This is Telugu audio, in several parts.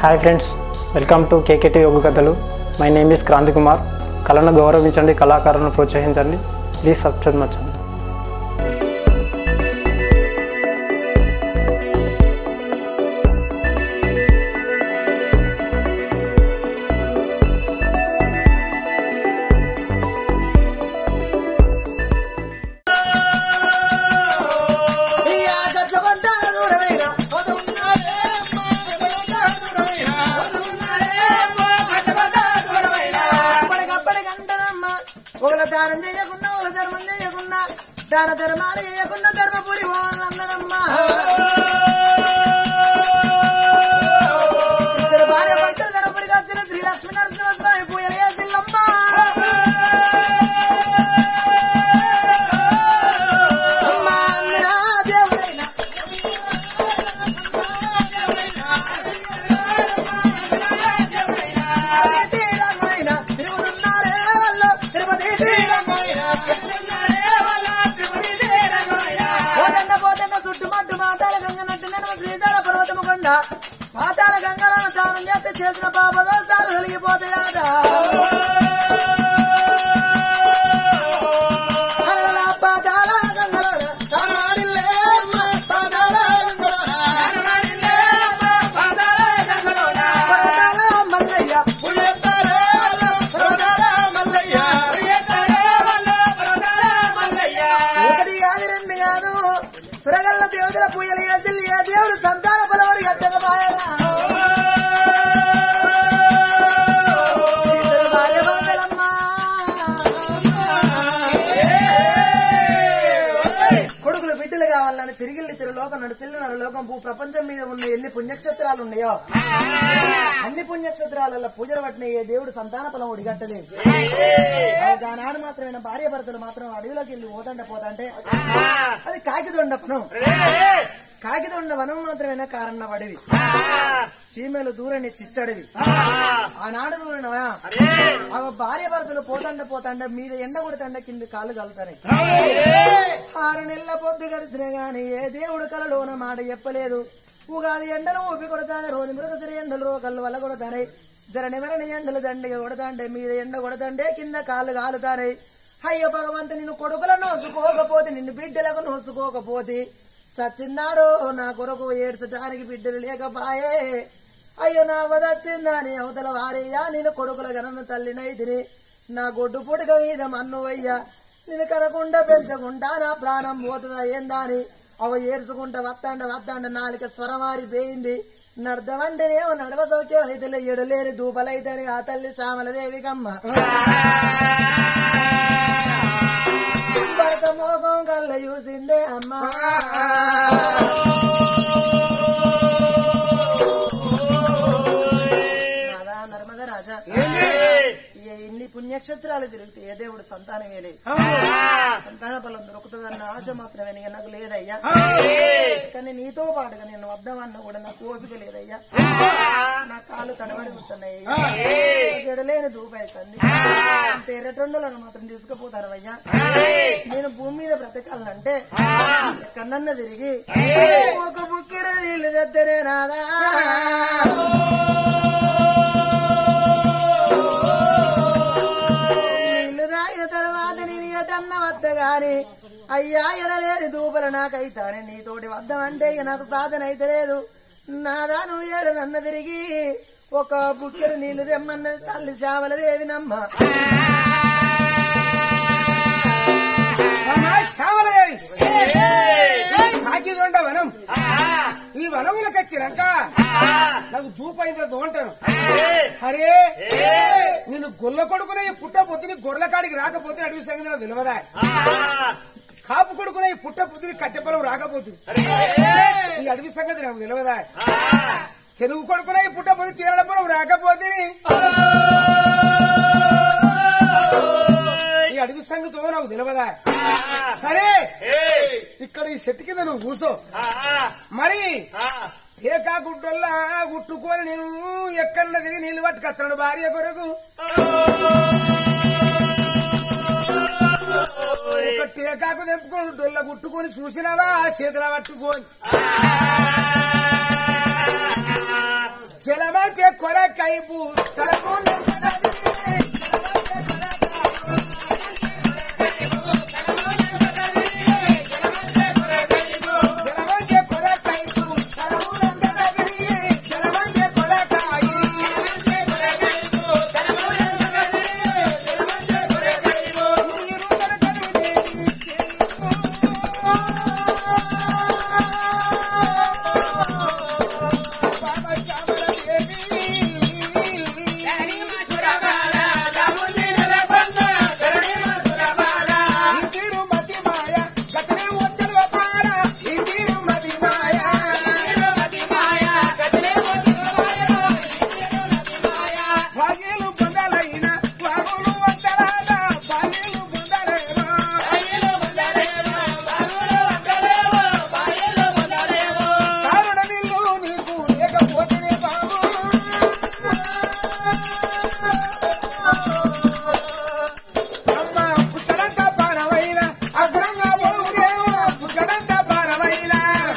Hi friends welcome to KKT యోగ కథలు my name is Kranthi Kumar కళను గౌరవించండి కళాకారులను ప్రోత్సహించండి ప్లీజ్ సబ్స్క్రైబ్ మై ఛానల్ ఒకళ్ళ దానం చేయకుండా ఒకళ్ళ ధర్మం చేయకుండా దాన ధర్మాలు చేయకుండా ధర్మపురి పోవాలన్నారమ్మా ఇద్దరు భార్య భర్తలు ధర్మపురికి వచ్చిన శ్రీ లక్ష్మీ నరసింహస్వామి పూజలు చేసిందమ్మా అమ్మా అందరా దేవుడైన శ్రీరంగమైన తిరుగుతున్నారే వాళ్ళు తిరుపతి శ్రీరంగమైన పోతండ పోతండ చుట్టుమట్టు పాతాల గంగ నట్టు నడుమ శ్రీకాళ పర్వతము కొండ పాతాల గంగలో స్నానం చేస్తే చేసిన పాప దోషాలు తొలగిపోతాయాట అలల పాతాల గంగలో స్నానమాడిల్లే అమ్మ, పాతాల గంగలో పాతాల మల్లయ్య పుణ్యతారే వల్ల పాతాల మల్లయ్య ఒకటి కాదు రెండు కాదు సురగల్ల దేవుడుల పూయలు ఎద్దులు ఏ దేవుడు సంతాన బలవాడు ఎట్టక పాయగా ఇద్దరు భార్య భర్తలమ్మా. కొడుకులు బిడ్డలు కావాలని తిరిగిల్లి తిరు లోకం నడుపిల్లున్నారు లోకం భూ ప్రపంచం మీద ఉన్న ఎన్ని పుణ్యక్షేత్రాలు ఉన్నాయో అన్ని పుణ్యక్షేత్రాలలో పూజలు పట్టిన ఏ దేవుడు సంతాన ఫలం ఒడిగట్టలేదు దానాడు మాత్రమే భార్య భర్తలు మాత్రం అడవిలోకి వెళ్ళి పోతంటే పోతంటే అది కాకిదొండ వనం కాకిదొండ వనం మాత్రమే కారణ వడివి సీమలు దూరని చిచ్చడివి ఆనాడు దూరనవా ఆ భార్య భర్తలు పోతండ పోతండ మీద ఎండ కొడుతండ కింద కాళ్ళు కలుతాయి ఆరు నెలల పొద్దు గడిచిన గాని ఏ దేవుడు కలలోన మాట చెప్పలేదు ఉగాది ఎండలు ఊపి కొడతానే రోజు మృగసరి ఎండలు రోకళ్ళు వల్ల కొడతానే ధరణి మరణి ఎండలు దండిగా కొడతాండే మీద ఎండ కొడతాండే కింద కాళ్ళు కాలుతానే అయ్యో భగవంతు నిన్ను కొడుకులను నోసుకోకపోతే నిన్ను బిడ్డలకు నోసుకోకపోతే సచ్చిన్నాడు నా కొరకు ఏడ్చడానికి బిడ్డలు లేకపాయే అయ్యో నా వదచ్చిందని అవతల వారయ్యా నేను కొడుకుల గణన తల్లినైతిని నా గొడ్డు పుడక మీద మన్నువయ్యా నేను కనకుండా పెంచకుండా నా ప్రాణం పోతుందా ఏందా అని అవ ఏడ్చుకుంటా వత్తాండ వత్తాండ నాలుక స్వరమారి పోయింది నడదవంటేనేమో నడవ సౌఖ్యం అయితే ఎడలేని దూపలైతేనే ఆ తల్లి శ్యామలదేవికమ్మ భరత మోగం కళ్ళ చూసిందే అమ్మా నాదా నర్మద రాజా ఇక ఇన్ని పుణ్యక్షేత్రాలు తిరిగితే ఏ దేవుడు సంతానమే లేదు సంతాన ఫలం దొరుకుతుందన్న ఆశ మాత్రమే నీకు నాకు లేదయ్యా కానీ నీతో పాటుగా నేను వద్దామన్నా కూడా నాకు ఓపిక లేదయ్యా నా కాళ్ళు తడబడి ఉంటున్నాయి ఎడలేని దూపైతుంది తెరటొండలను మాత్రం తీసుకుపోతారవయ్యా నేను భూమి మీద బ్రతకాలంటే ఎక్కడన్నా తిరిగి ఒక బుక్కిడ నీళ్లు తెద్దరే రాదా నీళ్లు తాగిన తర్వాత నేను ఎటన్న వద్ద గాని అయ్యా ఎడలేని దూపలు నాకైతానే నీతోటి వద్దామంటే ఇక నాకు సాధన అయితే లేదు నాదా నువ్వు ఏడు నన్న తిరిగి ఒక బుక్కెడు నీళ్లు తెమ్మన్న తల్లి శావల దేవినమ్మ కాకిదొండ వనం ఈ వనములకు వచ్చినాక నాకు దూపైందో దోంటాను అరే నేను గొల్ల కొడుకునే ఈ పుట్ట పొద్దుని గొర్రెల కాడికి రాకపోతే అడవి సంగతి నాకు తెలియదా కాపు కొడుకునే ఈ పుట్ట పొద్దుని కట్టెపొలం రాకపోతుంది ఈ అడవి సంగతి నాకు తెలియదా తెలుగు కొడుకునే ఈ పుట్ట పొద్దు తీరడ పొలం రాకపోతే ఈ అడవి సంగతో నాకు తెలియదా సరే ఇక్కడ ఈ చెట్టు కింద నువ్వు కూసో మరి ఏకా గుడ్డల్లా గుట్టుకొని నేను ఎక్కడన్నా తిరిగి నీళ్లు పట్టుకొస్తాడు భార్య కొరకు ఒక టేకాకు తెంపుకొని డొల్ల గుట్టుకొని చూసినావా చేతుల పట్టుకొని చెలమంచే కొరకైపు చెలమంచే కొరకైపు చెలమంచే కొరకాయి వాగిలు పొందలైన వాగులు వందలాల వాగిలు పొందలేమో కారుణ నిల్లు నీకు లేకపోతేనే బాబు అమ్మ పుట్టడంత పారమైన అగ్రంగా పోవురేమో పుట్టడంత పారమైన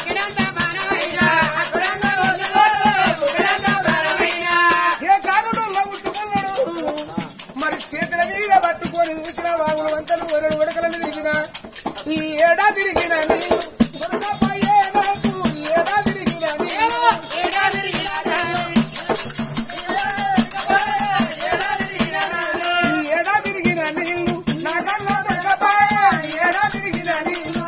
ఏ కారుణంలో ఉట్టుకున్నాడు మరి చేతుల మీద పట్టుకొని ఊసిన వాగులు వంతలు వరడు ఉడకలను తిరిగిన ఈ ఏడా తిరిగిన నీవు దొరకపోయే నాకు ఈ ఏడా తిరిగిన నీవు ఈ ఏడా తిరిగిన నీళ్ళు నా కళ్ళ దొరకపాయా ఈ ఏడా తిరిగిన నీళ్ళు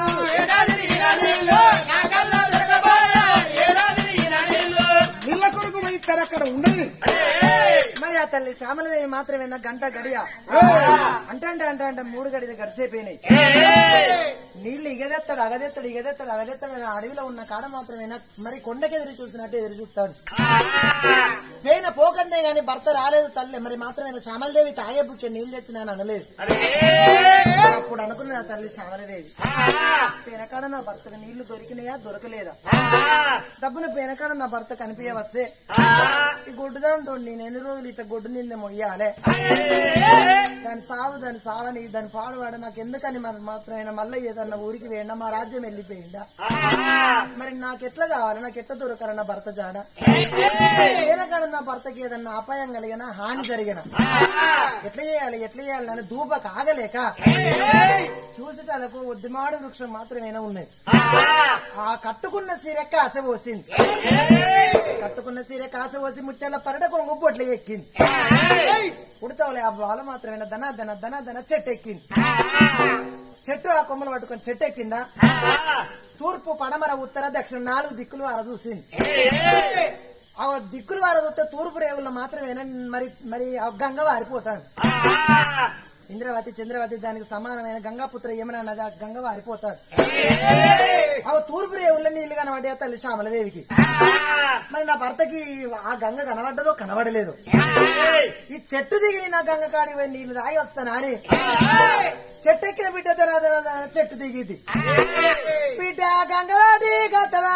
నీళ్ళ కొరకు ఇస్తారు అక్కడ ఉండదు మరి ఆ తల్లి శ్యామలదేవి మాత్రమేనా గంట గడియ అంటే అంటే అంటే అంటే మూడు గడియలు గడిసేపోయినాయి నీళ్లు ఇగదెత్తాడు అగదెత్తాడు ఇగదెత్తాడు అగదెత్తాడు అని ఆ అడవిలో ఉన్న కాడ మాత్రమేనా మరి కొండకి ఎదురు చూసినట్టు ఎదురు చూస్తాడు పోయిన పోకండే గాని భర్త రాలేదు తల్లి మరి మాత్రమేనా శ్యామలదేవి తాగే బుచ్చే నీళ్ళు తెచ్చినాను అనలేదు అప్పుడు అనుకున్నది ఆ తల్లి శ్యామలదేవి వెనకాడ నా భర్తకు నీళ్లు దొరికినాయా దొరకలేదా డబ్బున వెనకాడ నా భర్త కనిపించవచ్చే ఈ గుడ్డు దాంతో నేను ఎన్ని రోజులు ఇట్లా గుడ్డు నింద మొయ్యాలే దాని సాగు దాని సావని దాని పాడువాడ నాకు ఎందుకని మరి మాత్రమైనా మళ్ళీ ఏదన్నా ఊరికి వేయండా మా రాజ్యం వెళ్ళిపోయిందా మరి నాకు ఎట్లా కావాలి నాకు ఎట్లా దొరకాలి నా భర్త జాడ వెనకాడ నా భర్తకి ఏదన్నా అపాయం కలిగినా హాని జరిగిన ఎట్లా చేయాలి ఎట్లా చేయాలి అని దూప కాగలేక చూసేటలకు ఉద్దిమాడు వృక్షం మాత్రమేనా ఉన్నది ఆ కట్టుకున్న సీర కాస పోసింది కట్టుకున్న సీర కాస పోసి ముచ్చాల పరట కొంగు బొట్లు ఎక్కింది ఉడతావులే ఆ బాల మాత్రమేనా దన దన దన దన చెట్టు ఎక్కింది చెట్టు ఆ కొమ్మలు పట్టుకొని చెట్టు ఎక్కిందా తూర్పు పడమర ఉత్తర దక్షిణ నాలుగు దిక్కులు అర చూసింది ఆ దిక్కులు వార చూస్తే తూర్పు రేవుల్లో మాత్రమేనా మరి మరి ఆ గంగ వారిపోతాను ఇంద్రవతి చంద్రవతి దానికి సమానమైన గంగాపుత్ర యమున నది ఆ గంగ వారిపోతారు ఆ తూర్పు రేవుల్లో నీళ్లు కనబడ్డా తల్లి శ్యామలదేవికి మరి నా భర్తకి ఆ గంగ కనబడ్డదో కనబడలేదు ఈ చెట్టు దిగి నా గంగ కాడి పోయి నీళ్లు తాగి వస్తానా అని చెట్టు ఎక్కిన బిడ్డ తర్వాత తర్వాత చెట్టు దిగిది బిడ్డ గంగవాడి గతరా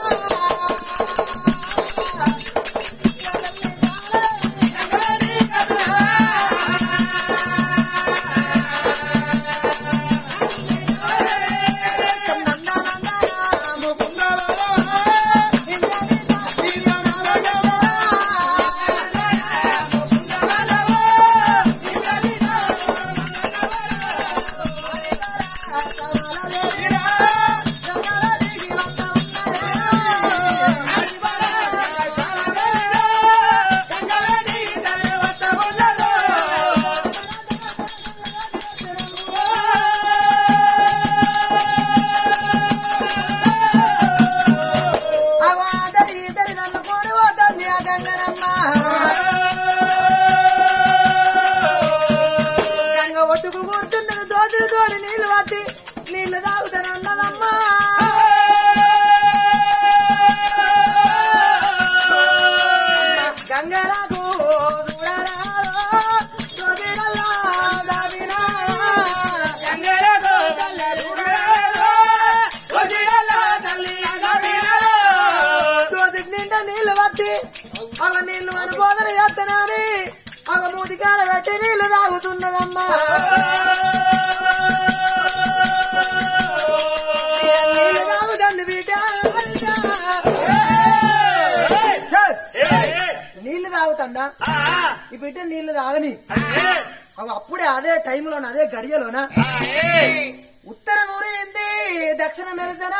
అవాదరి ఇద్దరి నన్ను కోరి పోతుంది ఆ గంగరమ్మ గంగ ఒట్టుకు కూర్చుందని దోచుడు తోడి నీళ్లు పట్టి నీళ్లు తాగుతాను అన్నదమ్మా గంగరాకు చూడరాదో, దోచుడల్లా దాబినా. దోచుడు నిండా నీళ్లు పట్టి అవ నీళ్లు అనుకోదని చేస్తున్నాని అవ మూతికాడ పెట్టి నీళ్లు తాగుతున్నదమ్మా నీళ్లు తాగుదండి బిడ్డ నీళ్లు తాగుతుందా ఈ బిడ్డ నీళ్లు తాగని అవి అప్పుడే అదే టైంలోన అదే గడియలోన ఉత్తర ఊరింది దక్షిణ మెరజనా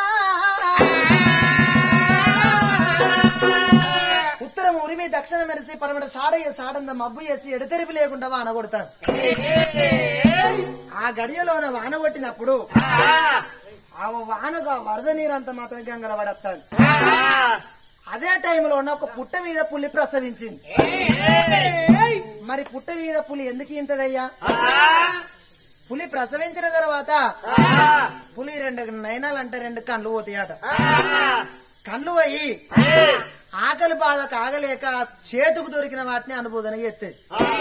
ఉత్తరం ఉరిమి దక్షిణ మెరిసి పడమట సాడయ్య సాడంద మబ్బు చేసి ఎడతెరిపి లేకుండా వాన కొడతారు ఆ గడియలోన వాన కొట్టినప్పుడు ఆ వానగా వరద నీరంతా మాత్రం గంగల పడతాను అదే టైంలో ఒక పుట్ట మీద పులి ప్రసవించింది మరి పుట్ట మీద పులి ఎందుకు ఇంతదయ్యా పులి ప్రసవించిన తర్వాత పులి రెండు నయనాలు అంటే రెండు కళ్ళు పోతాయట కళ్ళు పోయి ఆకలి బాధకు ఆగలేక చేతుకు దొరికిన వాటిని అనుబోధన చేస్తుంది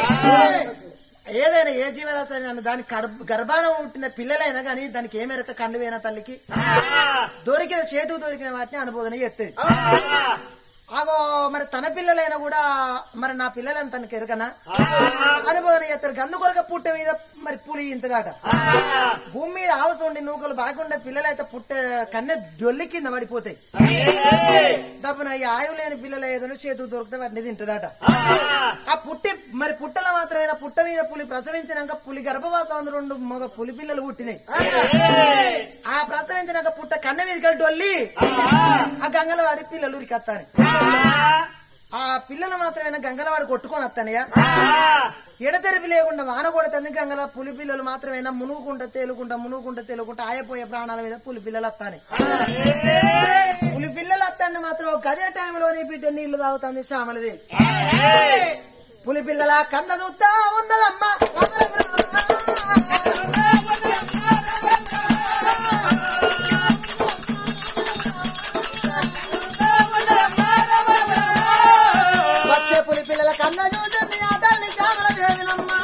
ఏదైనా ఏ జీవరాశి దాని కడుపు గర్భాన పుట్టిన పిల్లలైనా కానీ దానికి ఏమెరక కళ్ళు పోయిన తల్లికి దొరికిన చేతుకు దొరికిన వాటిని అనుబోధన చేస్తుంది ఆగో మరి తన పిల్లలైనా కూడా మరి నా పిల్లలని తనకి ఎరకనా అనుబోధన చేస్తారు గందు కొరక పుట్ట మీద మరి పులి ఇంతగాట భూమి మీద ఆవుసు ఉండి నూకలు బాగుండే పిల్లలైతే పుట్ట కన్నె దొల్లి కింద పడిపోతాయి డబ్బున ఈ ఆయువు లేని పిల్లలు ఏదైనా చేతుకు దొరికితే వాటిని తింటదట ఆ పుట్టి మరి పుట్టల మాత్రమేనా పుట్ట మీద పులి ప్రసవించినాక పులి గర్భవాసం రెండు మగ పులి పిల్లలు పుట్టినాయి ఆ ప్రసవించినాక పుట్ట కన్న మీదకి వెళ్ళి డొల్లి ఆ గంగల వాడి పిల్లలు ఉరికత్తాని ఆ పిల్లలు మాత్రమేనా గంగల వాడు కొట్టుకొని వస్తానయ్యా ఎడతెరిపి లేకుండా వాన కొడుతుంది గంగల పులి పిల్లలు మాత్రమేనా మునుగుకుంటా తేలుకుంటా మునుగుకుంటా తేలుకుంటా ఆయపోయే ప్రాణాల మీద పులి పిల్లలు వస్తాని పులి పిల్లలు వస్తాండి మాత్రం ఒక గదే టైంలో నీ బిడ్డ నీళ్లు తాగుతుంది శ్యామలది పులి పిల్లల కన్న చూస్తా ఉన్నదమ్మా వచ్చే పులి పిల్లల కన్న చూసింది ఆ తల్లి శ్యామల దేవినమ్మా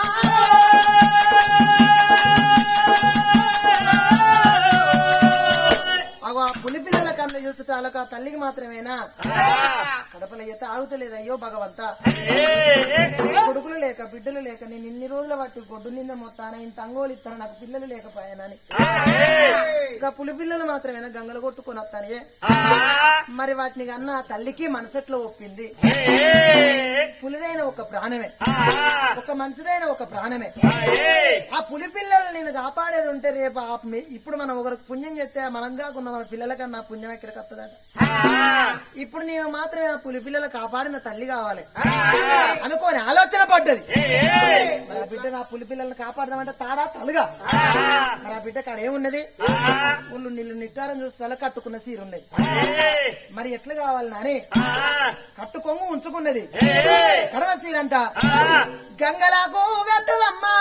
అగో ఆ పులి పిల్లల కన్న చూసుటాలకు ఆ తల్లికి మాత్రమేనా కడపల ఎత్త ఆగుతలేదు అయ్యో భగవంతా కొడుకులు లేక బిడ్డలు లేక నేను ఇన్ని రోజుల బట్టి గొడ్డు నింద మొత్తాన ఇంత అంగోలు ఇస్తాను నాకు పిల్లలు లేకపోయానని ఇక పులి పిల్లలు మాత్రమేనా గంగలు కొట్టుకొని వస్తానే మరి వాటిని కన్నా ఆ తల్లికి మనసెట్లో ఒప్పింది పులిదైన ఒక ప్రాణమే ఒక మనిషిదైన ఒక ప్రాణమే ఆ పులి పిల్లలు నేను కాపాడేది ఉంటే రేపు ఆ మీ- ఇప్పుడు మనం ఒకరికి పుణ్యం చేస్తే మనం కాకుండా మన పిల్లలకన్నా పుణ్యం ఎక్కడికి వస్తుందట ఇప్పుడు నేను మాత్రమే ఆ పులి పిల్లలు కాపాడిన తల్లి కావాలి అనుకోని ఆలోచన పడ్డది మరి ఆ బిడ్డ నా పులి పిల్లల్ని కాపాడదామంటే తాడా తలుగా మరి ఆ బిడ్డ కాడ ఏమున్నది ఉళ్ళు నీళ్లు నిట్టారం చూసిన కట్టుకున్న సీరు ఉన్నది మరి ఎట్లా కావాలి నాని కట్టు కొంగు ఉంచుకున్నది కడవ సీరంతా గంగలకు వెత్తదమ్మా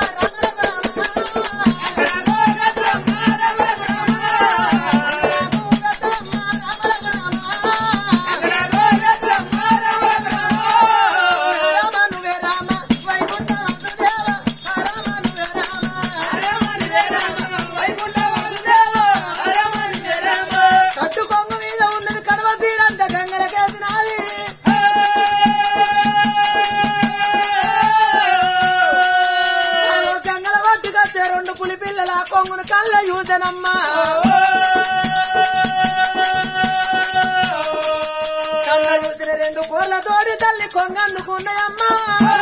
కట్టు కొంగు మీద ఉన్నది కడవ సీరంతా గంగలకేసినాది గంగల పట్టుకొచ్చే రెండు పులి పిల్లల కొంగును కళ్ళ చూసనమ్మా కళ్ళ చూసిన రెండు కోళ్ళ తోడి తల్లి కొంగందుకున్నాయమ్మా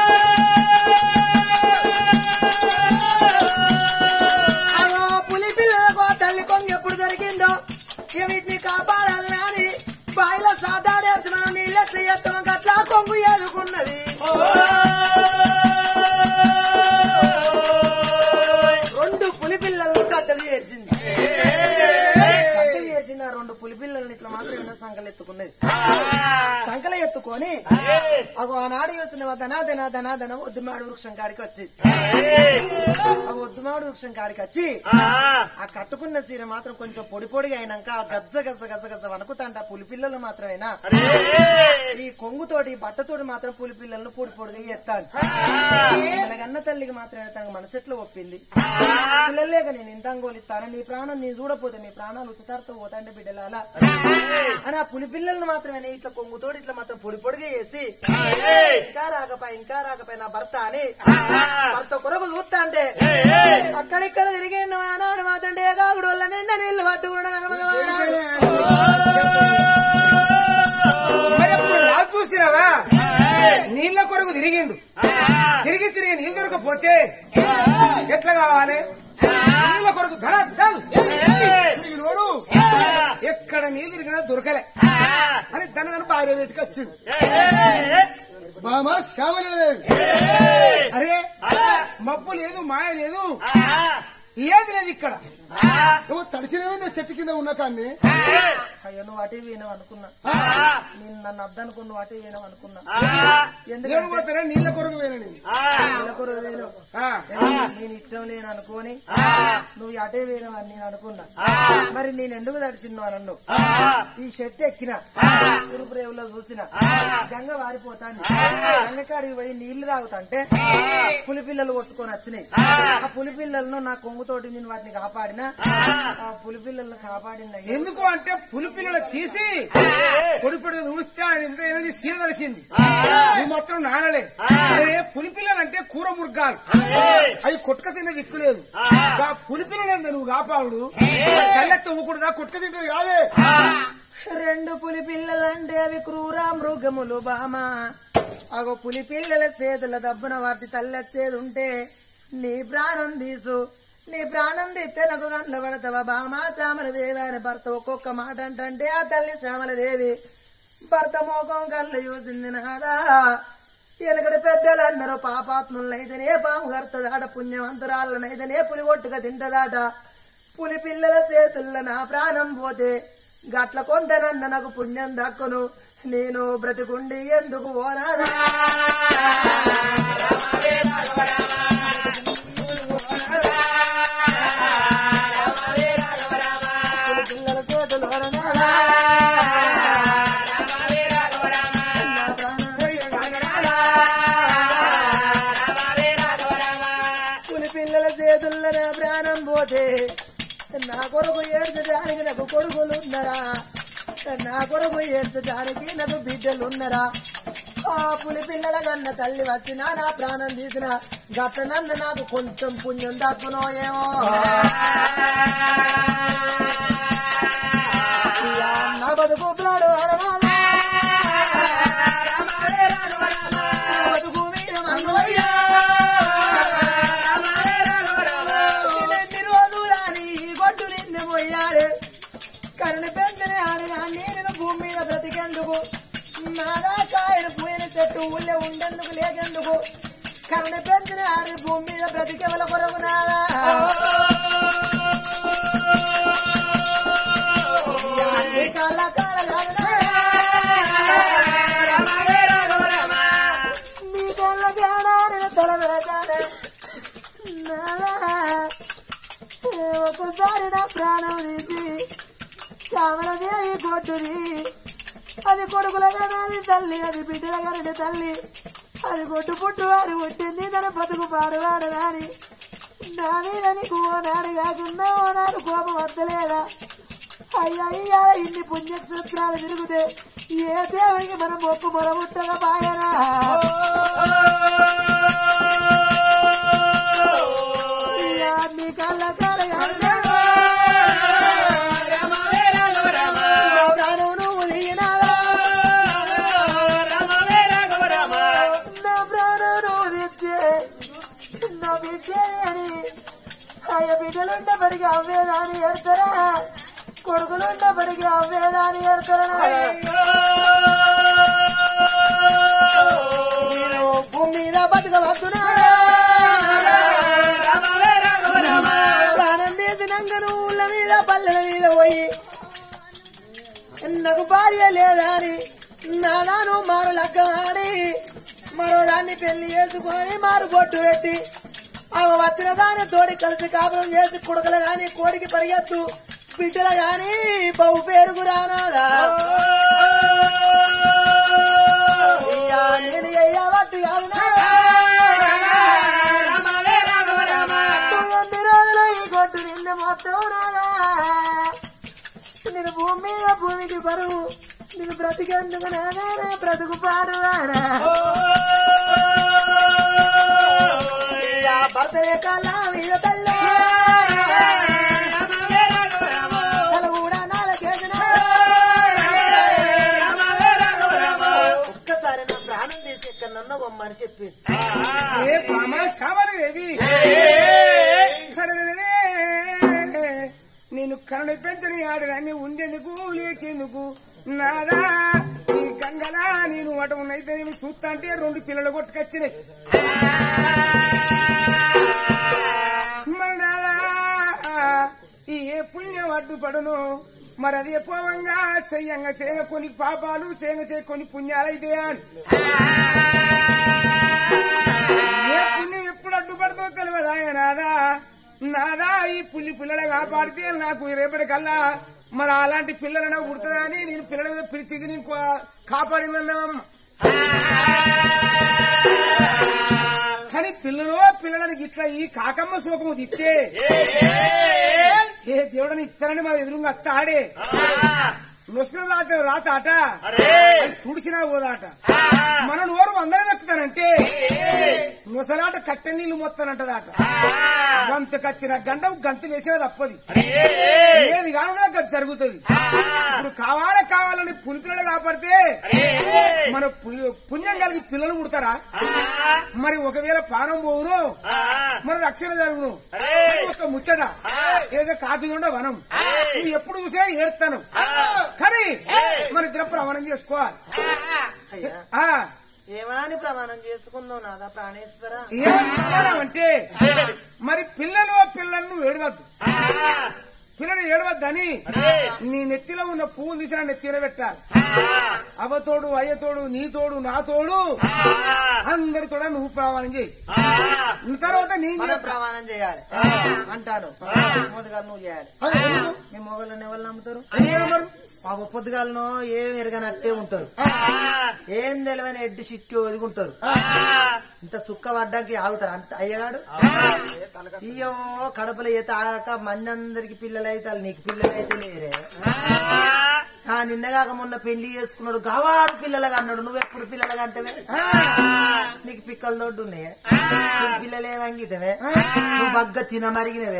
అగో పులి పిల్లలకు ఆ తల్లి కొంగ ఎప్పుడు దొరికిందో ఇక వీటిని కాపాడాలని అని బాయిలో సాదాడేసి మనం నీళ్ళెట్లు ఎత్తడం అట్లా కొంగు ఏదుకున్నది రెండు పులి పిల్లలను కట్టలు చేసింది కట్టలు చేసిన ఆ రెండు పులి పిల్లల్ని ఇట్లా మాత్రం సంకలు ఎత్తుకున్నది సంకల ఎత్తుకొని అగో ఆనాడు చూసిన ధనా ధన ధనా ధన ఒద్దుమాడు వృక్షం కాడికి వచ్చి ఆ ఒద్దుమాడు వృక్షం కాడికి వచ్చి ఆ కట్టుకున్న సీర మాత్రం కొంచెం పొడి పొడిగా అయినాక ఆ గజ్జ గజ్జ గజ్జ గజ్జ వణుకుతాంట పులి పిల్లలు మాత్రమేనా ఈ కొంగుతోటి బట్టతోటి మాత్రం పులి పిల్లలను పొడి పొడిగా ఎత్తాను అన్న తల్లికి మాత్రమే తన మనసెట్లో ఒప్పింది పిల్లలు లేక నేను ఇంత అంగోలిస్తాను నీ ప్రాణం నీ చూడపోతే నీ ప్రాణాలు ఉచితారుతో పోతాండే బిడ్డలాలా అని ఆ పులి పిల్లలను మాత్రమే ఇట్లా కొంగుతోటి ఇట్లా మాత్రం పొడి పొడిగా చేసి ఇంకా రాకపోయి ఇంకా రాకపోయి నా భర్త అని భర్త కొరకు చూస్తా అంటే అక్కడిక్కడ తిరిగి ఆనాడు మాత్రం డేగాగుడు వల్ల నిండా నీళ్లు పట్టుకున్నాడు మరి అప్పుడు రాజు చూసినావా నీళ్ళ కొరకు తిరిగిండు తిరిగి తిరిగి నీళ్ళు దొరకపోతే ఎట్లా కావాలి నీళ్ళ కొరకు ధర ధన్. తిరిగినోడు ఎక్కడ నీళ్ళు తిరిగినా దొరకలే అని తన తన భార్య పెట్టుకు వచ్చిండు బామా శ్యామలేదు అరే మబ్బు లేదు మాయ లేదు ఏది లేదు ఇక్కడ నువ్వు తడిసిన చెట్టు కింద ఉన్న కానీ అయ్యో నువ్వు అటే వినవు అనుకున్నా నేను నన్ను అద్దనుకున్న నువ్వు అటే వినవు అనుకున్నా నేను ఎందుకంటే పోతారా నీళ్ళ కొరకు పోయినా నేను నెలకొరు వేను ఆ, నేను ఇష్టం లేను అనుకోని నువ్వు అటే వేయనవని నేను అనుకున్నా మరి నేను ఎందుకు తడిచిన్నావు నన్ను ఈ షెట్ ఎక్కిన తిరుపురేవులో చూసిన గంగ వారిపోతాను గంగకాడికి పోయి నీళ్లు తాగుతుంటే పులిపిల్లలు కొట్టుకొని వచ్చినాయి ఆ పులిపిల్లలను నా కొంగుతోటి నేను వాటిని కాపాడినా ఆ పులిపిల్లలను కాపాడిన ఎందుకు అంటే పులి పిల్లలు తీసి పొడి పొడి ఊడిస్తే ఆయన ఇంత ఎనర్జీ సీర తడిసింది నువ్వు మాత్రం నానలే అరే పులి పిల్లలు అంటే కూర ముర్గాలు అవి కొట్క తినే దిక్కులేదు ఆ పులి పిల్లలు నువ్వు కాపాడు కళ్ళెత్త ఊకుడుదా కొట్క తింటది కాదే రెండు పులి పిల్లలంటే అవి క్రూర మృగములు బామా అగో పులి పిల్లల చేతుల దబ్బున వాటి తల్లెచ్చేది ఉంటే నీ ప్రాణం తీసు నీ ప్రాణం తీస్తే నాకు గండ్ల పడతావా బామా శ్యామలదేవి అని భర్త ఒక్కొక్క మాట అంటే ఆ తల్లి శ్యామలదేవి భర్త మోకం కళ్ళు చూసింది నాదా వెనకటి పెద్దలు అన్నారు పాపాత్ములనైతేనే పాము కడతదాట పుణ్యవంతురాలనైతేనే పులి ఒట్టుగా తింటదాట పులి పిల్లల చేతుల్లో నా ప్రాణం పోతే గట్ల కొంతనన్న నాకు పుణ్యం దక్కును నేను బ్రతికుండి ఎందుకు ఓనాదా పులి పిల్లల చేతుల్లో నాదా. నా ప్రాణం పులి పిల్లల చేతుల్లో నా ప్రాణం పోతే నా కొరకు ఏడ్చడానికి నాకు కొడుకులున్నరా నా కొరకు ఏడ్చడానికి నాకు బిడ్డలున్నరా ఆ పులి పిల్లల కన్న తల్లి వచ్చినా నా ప్రాణం తీసిన గత నన్ను నాకు కొంచెం పుణ్యం దక్కునో ఏమో ఇయ్యా, నా బతుకు ప్రాడు బతుకు వీరమన్నోయ్యా. ఎన్ని రోజులని ఈ గొడ్డు నిన్ను పోయాలి కరుణ పెంచని ఆడినా నేను భూమి మీద బ్రతికేందుకు నాదా కాయలు పోయిన చెట్టు ఊళ్ళో ఉండేందుకు లేకెందుకు కరుణ పెంచని ఆడి భూమి మీద బ్రతికేవల కొరకు నాదా యాది కాల కాల నీ కళ్ళ జ్ఞానాన్ని తల వేదానే ఒకసారి నా ప్రాణం తీసి శ్యామలదేవి కొట్టుది అది కొడుకుల గణాది తల్లి అది బిడ్డల గరడి తల్లి అది కొట్టు పుట్టువాడు పుట్టింది తన బతుకు పాడువాడు నాని నా మీద నీకు ఓనాడు కాకుండా ఓనాడు కోపం వద్దలేదా అయ్యా ఇన్ని పుణ్యక్షేత్రాలు తిరిగితే ఏ దేవుడికి మనం మొక్కు మొరముట్టగా బాయనా ఇయ్యా, నీ కళ్ళ కాడ ప్రాణం నువ్వు దిగినావా నా ప్రాణం నువ్వు తెచ్చే నా బిడ్డే అని అయ్య బిడ్డలుండబడికి అవ్వేదాని ఎడతారా కొడుకులుండబడికి అవ్వేదాని ఎడతారా నేను భూమి మీద బతకవద్దునా ప్రాణం తీసినాక నువ్వు ఊళ్ళ మీద పల్లెల మీద పోయి నాకు భార్య లేదా అని నాదాను మారు లగ్గమాడి మరో దాన్ని పెళ్లి చేసుకొని మారు బొట్టు పెట్టి ఆ వచ్చిన దాని తోడి కలిసి కాపురం చేసి కుడకలు గాని కోడికి పరిగెత్తు బిడ్డలు గాని బహు పేరుకు రానాదా అయ్యా, నేను అయ్యావట్టు కాదు నా. తొమ్మిది రోజులు ఈ కొట్టు నిన్న మొత్తం నాదా నేను భూమి మీద భూమికి బరువు నేను బ్రతికేందుకు నానే బ్రతుకు పాడువాడా భర్తలే కాళ్ళ మీద తల్లి తల కూడా నాలుగేసిన ఒక్కసారి నా ప్రాణం తీసి ఎక్కడ రమ్మని చెప్పింది ఏ బామా శామలదేవి కరననే, నేను కరణ పెంచని ఆడదాన్ని ఉండేందుకు లేకేందుకు నాదా ఈ గంగలా నేను అటు ఉన్నైతే నేను చూస్తా అంటే రెండు పిల్లలు కొట్టుకొచ్చినాయి మరి నాదా ఈ ఏ పుణ్యం అడ్డుపడును మరి అది ఎప్పువంగా చెయ్యంగా చేయ కొన్ని పాపాలు చేయంగా చేయ కొన్ని పుణ్యాలు అయితే అని ఏ పుణ్యం ఎప్పుడు అడ్డుపడుతుందో తెలియదు ఆయన నాదా నాదా ఈ పుల్లి పిల్లలు కాపాడితే నాకు రేపటి కల్లా మరి అలాంటి పిల్లలను ఉడుతుందా అని నేను పిల్లల మీద ప్రీతికి నేను కా- కాపాడిందన్నామమ్మ కానీ పిల్లలు పిల్లలని ఇట్లా ఈ కాకమ్మ శోకము తిత్తే ఏ దేవుడని ఇస్తారని మన ఎదురుగా అత్త ఆడే నొసుకుల రాత రాత ఆట అది తుడిసినా పోదాట మన నోరు వందరం ఎక్కుతానంటే నొసలాట కట్టె నీళ్లు మొత్తానంటదాట గంతకచ్చిన గండం గంత వేసిన తప్పది ఏది కానున్నా గది జరుగుతుంది ఇప్పుడు కావాలే కావాలని పులి పిల్లలు కాపాడితే మన పు- పుణ్యం కలిగి పిల్లలు పుడతారా మరి ఒకవేళ పానం పోవును మరి రక్షణ జరుగును ఒక ముచ్చట ఏదో కాకి ఉండ వనం నువ్వు ఎప్పుడు చూసినా ఏడుతాను కానీ మన ఇద్దరం ప్రమాణం చేసుకోవాలి అయ్యా ఆ ఏమని ప్రమాణం చేసుకుందాం నాదా ప్రాణేశ్వర ఏం ప్రమాణం అంటే మరి పిల్లలు పిల్లలను ఏడవద్దు పిల్లలు ఏడవద్దని నీ నెత్తిలో ఉన్న పువ్వు తీసిన నెత్తిన పెట్టాలి అవతోడు అయ్యతోడు నీ తోడు నా తోడు అందరి తోడ నువ్వు ప్రమాణం చేయి తర్వాత నీ మనం ప్రమాణం చేయాలి అంటారు పొద్దుగాలు నువ్వు చేయాలి మీ మొగలను ఎవరు నమ్ముతారు పాప పొద్దుగాలను ఏం ఎరగనట్టే ఉంటారు ఏం తెలియని ఎడ్డి సిట్టు ఒదుగుంటారు ఇంత సుక్క పడ్డానికి ఆగుతారు అంత అయ్యగాడు అయ్యో కడపలో ఈత ఆగాక మన్నందరికి పిల్లలు అయితే నీకు పిల్లలు అయితే లేరే ఆ నిన్నగాక మొన్న పెళ్లి చేసుకున్నాడు గవాడు పిల్లలుగా అన్నాడు నువ్వు ఎప్పుడు పిల్లలుగా అంటవే నీకు పిక్కలు దొడ్డు ఉన్నాయే నీకు పిల్లలు ఏమంగితవే నువ్వు బగ్గ తినమరిగినవే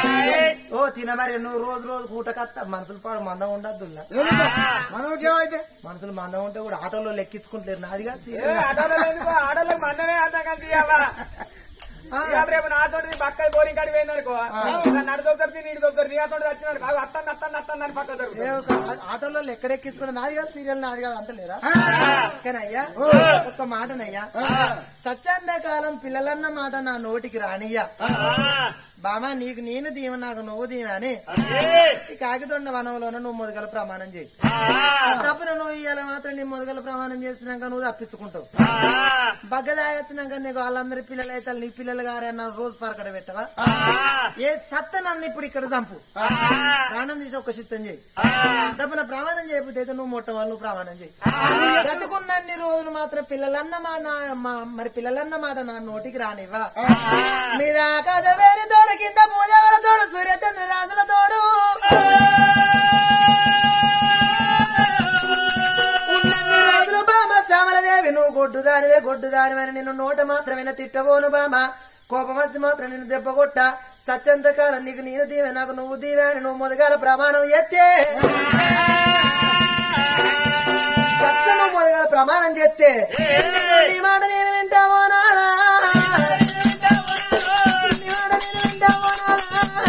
ఓ తినమరిగి నువ్వు రోజు రోజు కూటకత్త మనసులు పాడు మందం ఉండద్దు మనం ఏమైతే మనుషులు మందం ఉంటే కూడా ఆటోలో లెక్కించుకుంటలేరు నాదిగా ఆడోళ్ళకి మందమే అంతా కలిసి ఇవ్వాలా ఇవాళ రేపు నాతోటి పక్క బోరింగ్ కాడి పోయిందనుకో నడు దొరుకుతుంది నీటి దొరుకుతుంది నీ అతోటి వచ్చినాడు కాదు అత్తాన్ని అత్తాన్ని అత్తాన్ని అని పక్క దొరుకుతుంది ఆటోలో ఎక్కడెక్కించుకున్నా నాది కాదు సీరియల్ నాది కాదు అంటలేరా కానీ అయ్యా ఒక్క మాటనయ్యా సత్యాంద కాలం పిల్లలన్న మాట నా నోటికి రానియ్యా బామా నీకు నేను దీవ నాకు నువ్వు దీవ అని ఈ కాకిదొండ వనంలోన నువ్వు మొదగల ప్రమాణం చేయి తప్పున నువ్వు ఇయ్యాల మాత్రం నీ మొదగల ప్రమాణం చేసినాక నువ్వు తప్పించుకుంటావు బగ్గ దాగొచ్చినాక నీకు వాళ్ళందరి పిల్లలు అయితే నీ పిల్లలు గారే అన్న రోజు పరకడ పెట్టవా ఏ సత్త నన్ను ఇప్పుడు ఇక్కడ చంపు ప్రాణం తీసి ఒక చిత్తం చేయి తప్పున ప్రమాణం చేయకపోతే అయితే నువ్వు మొట్టవాళ్ళు నువ్వు ప్రమాణం చేయి బ్రతుకున్నన్ని రోజులు మాత్రం పిల్లలన్న మాట నా- మా- మరి పిల్లలన్న మాట నా నోటికి రానివ్వా మీద ఆకాశ వేడి తోడు కింద పూజవల తోడు సూర్యచంద్ర రాజుల తోడు ఉన్నన్ని రోజులు బామ శ్యామలదేవి నువ్వు గొడ్డు దానివే గొడ్డు దానివని నిన్ను నోట మాత్రమే తిట్టబోను బామ కోపం వచ్చి మాత్రం నిన్ను దెబ్బ కొట్ట సత్యంతకాలం నీకు నేను దీవె నాకు నువ్వు దీవె అని నువ్వు మొదగాల ప్రమాణం ఎత్తే సత్యం నువ్వు మొదగాల ప్రమాణం చేస్తే నీ మాట నేను వింటావో నానా నీ మాట నేను వింటావో నానా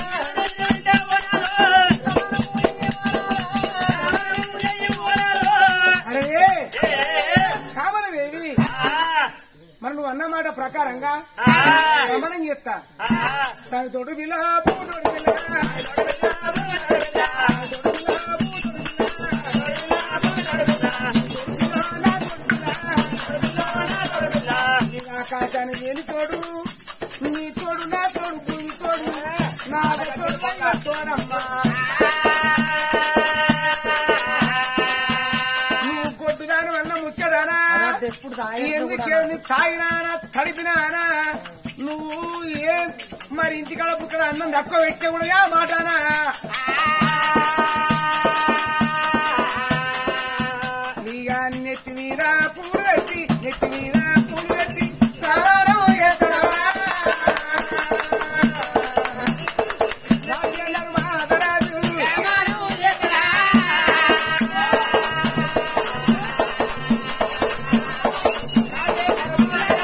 అరే శ్యామలదేవి మరి నువ్వు అన్నమాట ప్రకారంగా గమనం చేస్తా తోడు బిలా పూతోడు బిలా ఆకాశాన్ని ఏని తోడు నీ తోడు నా తోడు భూమి తోడు నా తోడు నా తోడమ్మా నువ్వు కొట్టుదాని వల్ల ముచ్చడానా అది ఎప్పుడు తాగేది ఎందుకు కూడా ఏమి తాగినానా తడిపినానా నువ్వు ఏం మరి ఇంటికాడ బుక్కడ అన్నం తక్కువ పెట్టే కూడా యా మాటానా ఇక నెత్తి మీద పూలు పెట్టి నెత్తి మీద పూలు పెట్టి సారారం చేస్తానా? రాజేంద్ర మహారాజు ఆ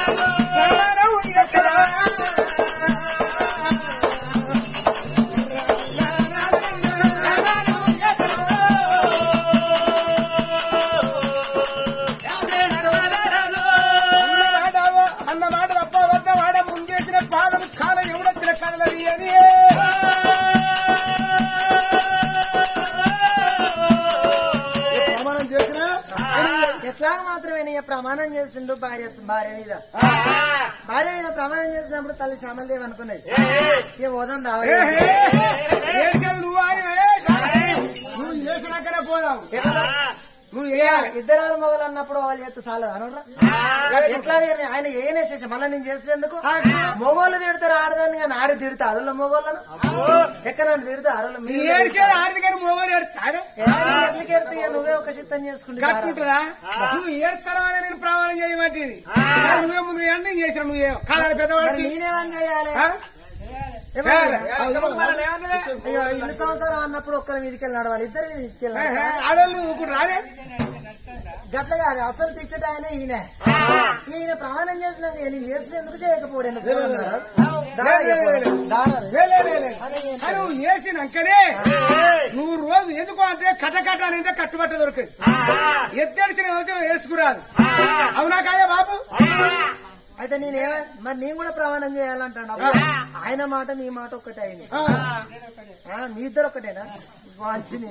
ప్రమాణం చేసిండు భార్య భార్య మీద భార్య మీద ప్రమాణం చేసినప్పుడు తల్లి శ్యామలదేవి అనుకున్నది ఇక పోదాం ఏ, రావాలి ఏ, ఏడ్చావు నువ్వు ఆయన, ఏ, నువ్వు చేసినాకనే పోదాం నువ్వు చేయాలి ఇద్దరు మొగలు అన్నప్పుడు వాళ్ళు చేస్తే చాలదు అనరా ఎట్లా వేరే- ఆయన ఏనే చేసా మళ్ళీ నేను చేసేందుకు మొగోళ్ళు తిడతారు ఆడదాన్ని కానీ ఆడి తిడతా అడవుల మొగోళ్ళను ఎక్కడ తిడతా అడవుల నీ ఏడ్చేది ఆడిది కానీ మోగోడు ఏడుస్తాడు ఎందుకు ఎడతా ఇక నువ్వే ఒక చిత్తం చేసుకుంటా కట్టుకుంటుందా నువ్వు ఏడుస్తారా అని నేను ప్రమాణం చేయమంటేది నువ్వే ముందు ఎండింగ్ చేసిన నువ్వే కాదని పెద్దవాడికి నేనేమని చేయాలి ఆ? ఏమన్నా? మనల్ని ఏమన్నదే? అయ్యో ఇల్లు సంవత్సరం అన్నప్పుడు ఒక్కరి మీదకి వెళ్ళి నడవాలి ఇద్దరు మీదకి వెళ్ళి ఏ, నడవాలి. ఏ, ఆడోళ్ళు ఊరుకుంటు రాలే గట్ల కాదు అసలు తిట్టట ఆయన ఈయన ఈయన ప్రమాణం చేసినాక నేను చేసిన ఎందుకు చేయకపోడు ఎందుకు అన్నారు. దారా చెప్పు. దారా. లే, లే, లే, లే. అదే ఏంటి? ఆ, నువ్వు చేసినాకనే నువ్వు రోజు ఎందుకు అంటే కట్ట కట్ట అని అంటే కట్టుబట్ట దొరకదు ఎత్తడిచిన వ్యవసాయం వేసుకురాదు అవునా కాదా బాబు అయితే నేను ఏమ మరి నేను కూడా ప్రమాణం చేయాలంటాను అప్పుడు ఆయన మాట నీ మాట ఒక్కటే అయింది ఆ, ఆ, మీ ఇద్దరు ఒక్కటేనా వాంచిని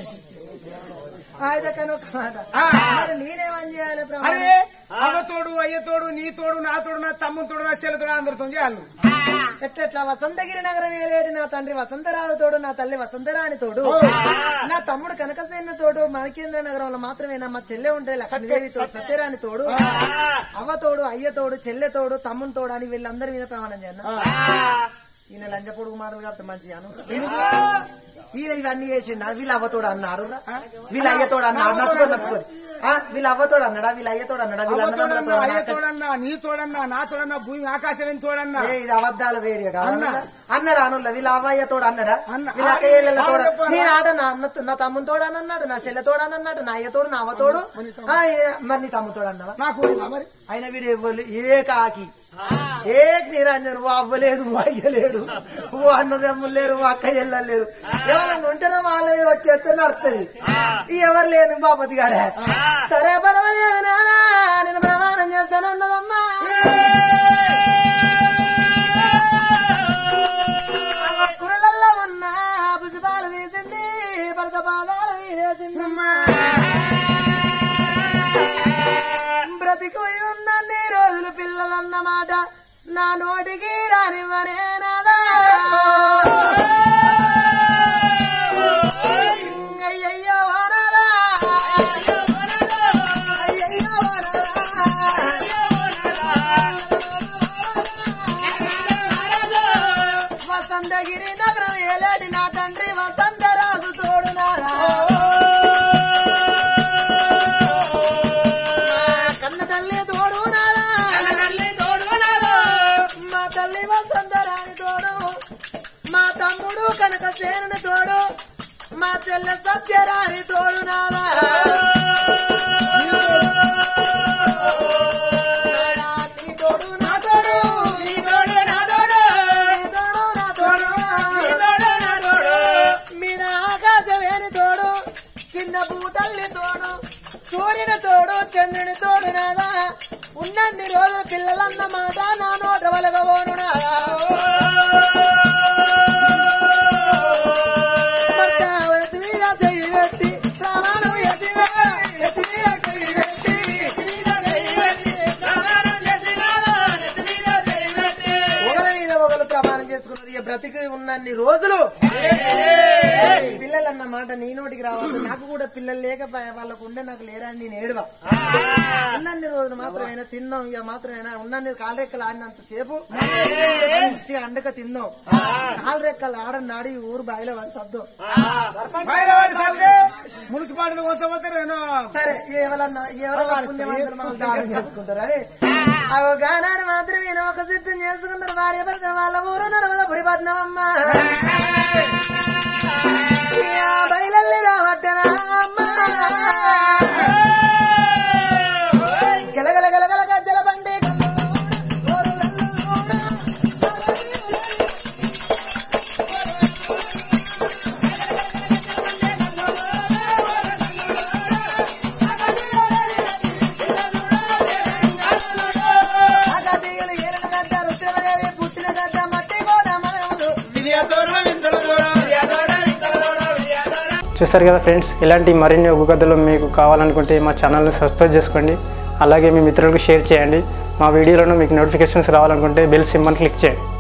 అయితే కానీ ఒక మాట ఆ. మరి నేనేమని చేయాలి ప్రమాణం అరే అవ్వ తోడు అయ్య తోడు నీ తోడు నా తోడు నా తమ్ముని తోడు నా చెల్లి తోడు అందరితో చేయాలి నువ్వు. ఎట్లెట్లా వసంతగిరి నగరం ఏలేడు నా తండ్రి వసంతరాజు తోడు నా తల్లి వసంతరాని తోడు నా తమ్ముడు కనకసేన తోడు మనకేంద్ర నగరంలో మాత్రమేనా మా చెల్లె ఉంటే లక్ష్మీదేవి తోడు సత్యరాని తోడు అవ్వ తోడు అయ్య తోడు చెల్లె తోడు తమ్ముని తోడు అని వీళ్ళందరి మీద ప్రమాణం చేయను ఈయన లంజ పొడుగు మాటలు కాబట్టి మంచిగా అను. ఈయన ఇవన్నీ చేసిండు వీళ్ళు అవ్వతోడు అన్నారు వీళ్ళ అయ్యతోడు అన్నారు నచ్చుకొని నచ్చుకొని ఆ, వీళ్ళ అవ్వతోడు అన్నాడా వీళ్ళ అయ్యతోడు అన్నాడా వీళ్ళ అవ్వ తోడన్నా అన్నదమ్ముల అయ్య తోడు తోడన్నా నీ తోడన్నా నా తోడన్నా భూమి ఆకాశం తోడన్నా ఏ, ఇది అబద్ధాలు రేడియో అన్న. అన్నాడు అనుల్ల వీళ్ళ అవ్వయ్య తోడు అన్నాడా అన్న. వీళ్ళ అక్కయ్యల ఆ, తోడు చెప్పాలా? నీ ఆట నా అన్న నా తమ్ముని తోడు అని అన్నాడు నా చెల్లె తోడు అని అన్నాడు నా అయ్య తోడు నా అవ్వ తోడు ఆ, ఏ- మరి నీ తమ్ముడు తోడు అన్నావా నాకు మరి ఆయన వీడు ఇవ్వలే ఏ కాకి ఏ నిరంజన్ ఓ అవ్వలేదు ఓ అయ్యలేడు ఓ అన్నదమ్ములు లేరు ఓ అక్క లేరు ఎవరైనా ఉంటేనే వాళ్ళ మీద వచ్చేస్తే నడుస్తుంది ఈ ఎవరు లేని బాపతి గాడే సరే పర్వాలేదు నానా నేను ప్రమాణం చేస్తాను అన్నదమ్మా కురలల్లో ఉన్న పుష్పాలు వేసింది భరత పాదాలు వేసింది బ్రతికి ఉన్నన్ని రోజులు పిల్లలన్నమాట నా నోటికి రానివ్వనే నాదా అయ్యయ్యో వనరా. అయ్యయ్యో వనరా. వసంతగిరి నగరం ఏలేటి నా తండ్రి వసంతరాజు తోడు నారా కన్న తల్లి తోడు నారా మా తల్లి వసంతరాని తోడు మా తమ్ముడు కనక సేనుని తోడు మా చెల్లె సత్యరాని తోడు నారా నారా, నీ తోడు నా తోడు నీ తోడు నా తోడు నీ తోడు నా తోడు నీ తోడు నా తోడు మీద ఆకాశవేని తోడు కింద భూతల్లి తోడు సూర్యుని తోడు చంద్రుని తోడు నాదా ఉన్నన్ని రోజులు పిల్లలన్న మాట నా నోట వలగబోను నాదా భర్త ఎత్తి మీద చెయ్యి పెట్టి ప్రాణం ఎత్తి మీద ఎత్తి మీద చెయ్యి పెట్టి ఒకరి మీద ఒకరు ప్రమాణం చేసుకున్నారు ఇక బ్రతికి ఉన్నన్ని రోజులు పిల్లలు అన్న మాట నీ నోటికి రావాలి నాకు కూడా పిల్లలు లేకపోయా వాళ్ళకు ఉండే నాకు లేరా అని నేను ఏడువా ఉన్నన్ని రోజులు మాత్రమేనా తిన్నాం ఇక మాత్రమేనా ఉన్నన్ని కాలు రెక్కలు ఆడినంత సేపు మంచిగా అండక తిందాం కాలు రెక్కలు ఆడన్నాడు ఈ ఊరు బాయిలో వాళ్ళు శబ్దం బయలువాడి సర్లే మున్సిపాలిటీ వస్తే నేను సరే ఎవరన్నా ఎవరో పుణ్యవంతులు మనల్ని దానం చేసుకుంటారు అని అవి గానాడు మాత్రమే ఒక సిద్ధం చేసుకుంటారు భార్య భర్త వాళ్ళ ఊరు నడవల పురిపట్నం అమ్మ బయలల్లి రావట్టనా అమ్మ గలగల గలగల గజ్జల బండి అగతీయులు ఏలిన గడ్డ రుద్రమదేవి పుట్టిన గడ్డ మట్టి కూడా మనములు చూసారు కదా ఫ్రెండ్స్ ఇలాంటి మరిన్ని ఒగ్గు కథలు మీకు కావాలనుకుంటే మా ఛానల్ని సబ్స్క్రైబ్ చేసుకోండి అలాగే మీ మిత్రులకు షేర్ చేయండి మా వీడియోలను మీకు నోటిఫికేషన్స్ రావాలనుకుంటే బెల్ సింబల్ క్లిక్ చేయండి